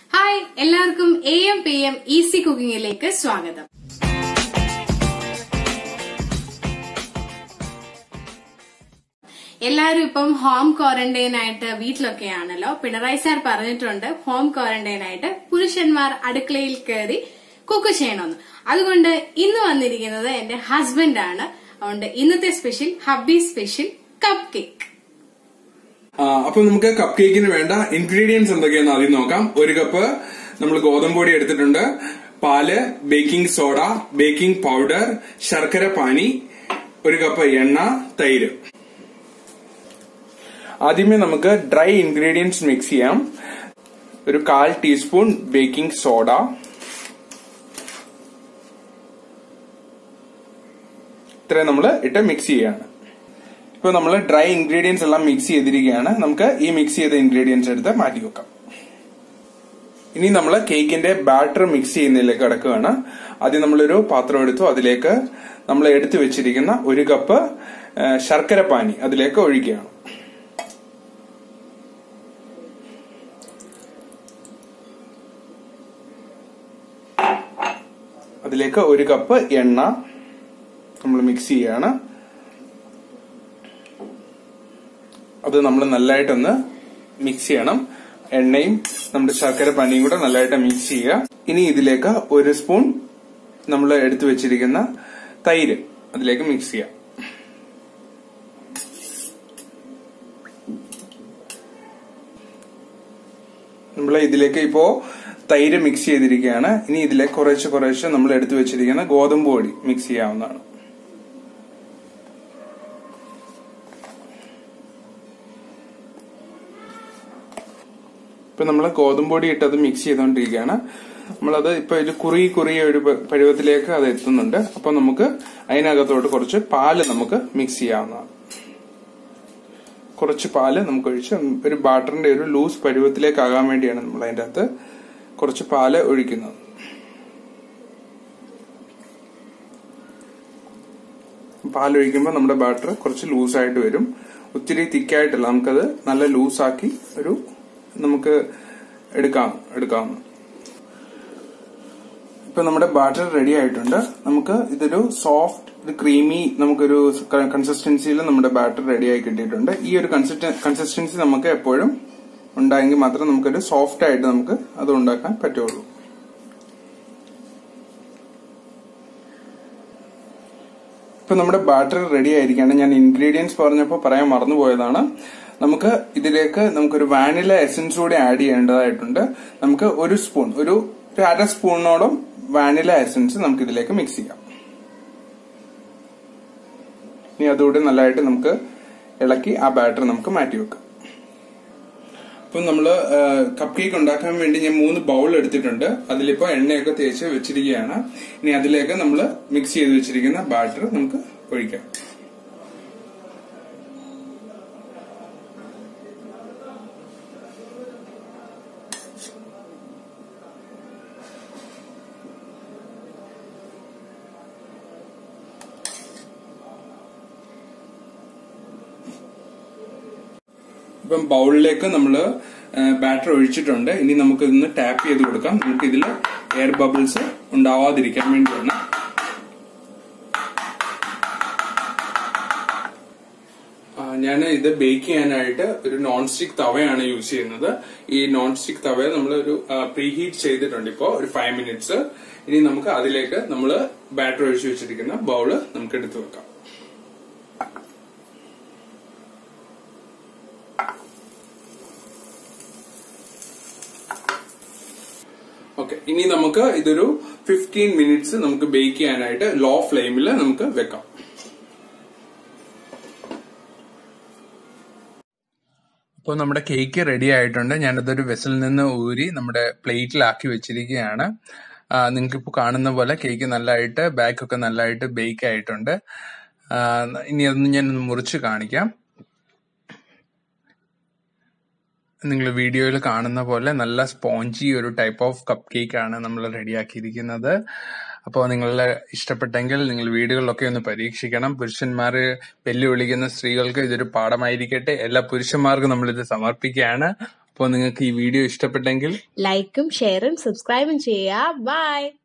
hi എല്ലാവർക്കും A M P M easy കുക്കിംഗിലേക്ക് സ്വാഗതം എല്ലാവരും ഇപ്പം ഹോം ക്വാറന്റൈൻ ആയിട്ട് വീട്ടിലൊക്കെയാണല്ലോ പിണറായി സാർ പറഞ്ഞിട്ടുണ്ട് ഹോം ക്വാറന്റൈൻ ആയിട്ട് പുരുഷന്മാർ അടുക്കളയിൽ കയറി കുക്ക് ചെയ്യണമെന്ന് അതുകൊണ്ട് ഇന്ന് വന്നിരിക്കുന്നത് എന്റെ ഹസ്ബൻഡ് ആണ് അതുകൊണ്ട് ഇന്നത്തെ special hubby special cupcake ആ, അപ്പൊ നമുക്ക് കപ്പ് കേക്കിന് വേണ്ട ഇൻഗ്രീഡിയൻസ് എന്തൊക്കെയാണെന്ന് ആദ്യം നോക്കാം ഒരു കപ്പ് നമ്മൾ ഗോതമ്പ് പൊടി എടുത്തിട്ടുണ്ട് പാല് ബേക്കിംഗ് സോഡ ബേക്കിംഗ് പൗഡർ ശർക്കര പാനി ഒരു കപ്പ് എണ്ണ തൈര് ആദ്യമേ നമുക്ക് ഡ്രൈ ഇൻഗ്രീഡിയൻസ് മിക്സ് ചെയ്യാം ഒരു കാൽ ടീസ്പൂൺ ബേക്കിംഗ് സോഡ ഇത്രയും നമ്മൾ ഇട്ട് മിക്സ് ചെയ്യാണ് ഇപ്പൊ നമ്മൾ ഡ്രൈ ഇൻഗ്രീഡിയൻസ് എല്ലാം മിക്സ് ചെയ്തിരിക്കുകയാണ് നമുക്ക് ഈ മിക്സ് ചെയ്ത ഇൻഗ്രീഡിയൻസ് എടുത്ത് മാറ്റി വെക്കാം ഇനി നമ്മൾ കേക്കിന്റെ ബാറ്റർ മിക്സ് ചെയ്യുന്നതിലേക്ക് കിടക്കുകയാണ് ആദ്യം നമ്മളൊരു പാത്രം എടുത്തു അതിലേക്ക് നമ്മൾ എടുത്തു വെച്ചിരിക്കുന്ന ഒരു കപ്പ് ആ, ശർക്കര പാനി അതിലേക്ക് ഒഴിക്കുകയാണ് അതിലേക്ക് ഒരു കപ്പ് എണ്ണ നമ്മൾ മിക്സ് ചെയ്യാണ് അത് നമ്മൾ നല്ലതായിട്ടൊന്ന് മിക്സ് ചെയ്യണം എണ്ണയും നമ്മുടെ ശർക്കര പനിയും കൂടെ നല്ലതായിട്ട് മിക്സ് ചെയ്യുക ഇനി ഇതിലേക്ക് ഒരു സ്പൂൺ നമ്മൾ എടുത്തു വെച്ചിരിക്കുന്ന തൈര് അതിലേക്ക് മിക്സ് ചെയ്യാം നമ്മൾ ഇതിലേക്ക് ഇപ്പോ തൈര് മിക്സ് ചെയ്തിരിക്കുകയാണ് ഇനി ഇതിലേക്ക് കുറേശ്ശെ കുറേശ്ശെ നമ്മൾ എടുത്തു വെച്ചിരിക്കുന്ന ഗോതമ്പ് പൊടി മിക്സ് ചെയ്യാവുന്നതാണ് ഇപ്പൊ നമ്മൾ ഗോതമ്പ് പൊടി ഇട്ടത് മിക്സ് ചെയ്തുകൊണ്ടിരിക്കുകയാണ് നമ്മളത് ഇപ്പൊ ഒരു കുറി കുറിയ ഒരു പ- പരുവത്തിലേക്ക് അത് എത്തുന്നുണ്ട് അപ്പൊ നമുക്ക് അതിനകത്തോട്ട് കുറച്ച് പാല് നമുക്ക് മിക്സ് ചെയ്യാവുന്നതാണ് കുറച്ച് പാല് നമുക്ക് ഒഴിച്ച് ഒരു ബാറ്ററിന്റെ ഒരു ലൂസ് പരുവത്തിലേക്ക് ആകാൻ വേണ്ടിയാണ് നമ്മൾ അതിന്റെ അകത്ത് കുറച്ച് പാല് ഒഴിക്കുന്നത് പാലൊഴിക്കുമ്പോൾ നമ്മുടെ ബാറ്റർ കുറച്ച് ലൂസായിട്ട് വരും ഒത്തിരി തിക്കായിട്ടല്ല നമുക്കത് നല്ല ലൂസാക്കി ഒരു നമുക്ക് എടുക്കാം എടുക്കാവുന്ന ഇപ്പൊ നമ്മുടെ ബാറ്റർ റെഡി ആയിട്ടുണ്ട് നമുക്ക് ഇതൊരു സോഫ്റ്റ് ഒരു ക്രീമി നമുക്കൊരു കൺസിസ്റ്റൻസിയിൽ നമ്മുടെ ബാറ്റർ റെഡി ആയി കിട്ടിയിട്ടുണ്ട് ഈ ഒരു കൺസിസ്റ്റൻസി നമുക്ക് എപ്പോഴും ഉണ്ടായെങ്കിൽ മാത്രം നമുക്കൊരു സോഫ്റ്റ് ആയിട്ട് നമുക്ക് അത് ഉണ്ടാക്കാൻ പറ്റുള്ളൂ ഇപ്പൊ നമ്മുടെ ബാറ്റർ റെഡി ആയിരിക്കുകയാണ് ഞാൻ ഇൻഗ്രീഡിയൻസ് പറഞ്ഞപ്പോൾ പറയാൻ മറന്നുപോയതാണ് നമുക്ക് ഇതിലേക്ക് നമുക്കൊരു വാനില എസൻസ് കൂടി ആഡ് ചെയ്യേണ്ടതായിട്ടുണ്ട് നമുക്ക് ഒരു സ്പൂൺ ഒരു ഒരു അര സ്പൂണോളം വാനില എസൻസ് നമുക്ക് ഇതിലേക്ക് മിക്സ് ചെയ്യാം ഇനി അതുകൂടി നല്ലതായിട്ട് നമുക്ക് ഇളക്കി ആ ബാറ്റർ നമുക്ക് മാറ്റി വെക്കാം ഇപ്പം നമ്മള് കപ്പ് കേക്ക് ഉണ്ടാക്കാൻ വേണ്ടി ഞാൻ മൂന്ന് ബൗൾ എടുത്തിട്ടുണ്ട് അതിലിപ്പോ എണ്ണയൊക്കെ തേച്ച് വെച്ചിരിക്കുകയാണ് ഇനി അതിലേക്ക് നമ്മൾ മിക്സ് ചെയ്ത് വെച്ചിരിക്കുന്ന ബാറ്റർ നമുക്ക് ഒഴിക്കാം ഇപ്പം ബൗളിലേക്ക് നമ്മൾ ബാറ്റർ ഒഴിച്ചിട്ടുണ്ട് ഇനി നമുക്ക് ഇതൊന്ന് ടാപ്പ് ചെയ്ത് കൊടുക്കാം നമുക്ക് ഇതിൽ എയർ ബബിൾസ് ഉണ്ടാവാതിരിക്കാൻ വേണ്ടിയാണ് ഞാൻ ഇത് ബേക്ക് ചെയ്യാനായിട്ട് ഒരു നോൺ സ്റ്റിക് തവയാണ് യൂസ് ചെയ്യുന്നത് ഈ നോൺ സ്റ്റിക് തവ നമ്മൾ ഒരു പ്രീ ഹീറ്റ് ചെയ്തിട്ടുണ്ട് ഇപ്പോ ഒരു ഫൈവ് മിനിറ്റ്സ് ഇനി നമുക്ക് അതിലേക്ക് നമ്മൾ ബാറ്റർ ഒഴിച്ചു വെച്ചിരിക്കുന്ന ബൗള് നമുക്ക് എടുത്തു വെക്കാം ഓക്കെ ഇനി നമുക്ക് ഇതൊരു ഫിഫ്റ്റീൻ മിനിറ്റ്സ് നമുക്ക് ബേക്ക് ചെയ്യാനായിട്ട് ലോ ഫ്ലെയിമിൽ നമുക്ക് വെക്കാം അപ്പോൾ നമ്മുടെ കേക്ക് റെഡി ആയിട്ടുണ്ട് ഞാനതൊരു വെസലിൽ നിന്ന് ഊരി നമ്മുടെ പ്ലേറ്റിലാക്കി വെച്ചിരിക്കുകയാണ് നിങ്ങൾക്ക് ഇപ്പോൾ കാണുന്ന പോലെ കേക്ക് നല്ലതായിട്ട് ബാക്കൊക്കെ നല്ലതായിട്ട് ബേക്ക് ആയിട്ടുണ്ട് ആ, ഇനി അതൊന്ന് ഞാൻ മുറിച്ച് കാണിക്കാം നിങ്ങൾ വീഡിയോയിൽ കാണുന്ന പോലെ നല്ല സ്പോഞ്ചി ഒരു ടൈപ്പ് ഓഫ് കപ്പ് കേക്ക് ആണ് നമ്മൾ റെഡിയാക്കിയിരിക്കുന്നത് അപ്പോൾ നിങ്ങളുടെ ഇഷ്ടപ്പെട്ടെങ്കിൽ നിങ്ങൾ വീടുകളിലൊക്കെ ഒന്ന് പരീക്ഷിക്കണം പുരുഷന്മാർ വെല്ലുവിളിക്കുന്ന സ്ത്രീകൾക്ക് ഇതൊരു പാഠമായിരിക്കട്ടെ എല്ലാ പുരുഷന്മാർക്കും നമ്മളിത് സമർപ്പിക്കുകയാണ് അപ്പോൾ നിങ്ങൾക്ക് ഈ വീഡിയോ ഇഷ്ടപ്പെട്ടെങ്കിൽ ലൈക്കും ഷെയറും സബ്സ്ക്രൈബും ചെയ്യുക ബൈ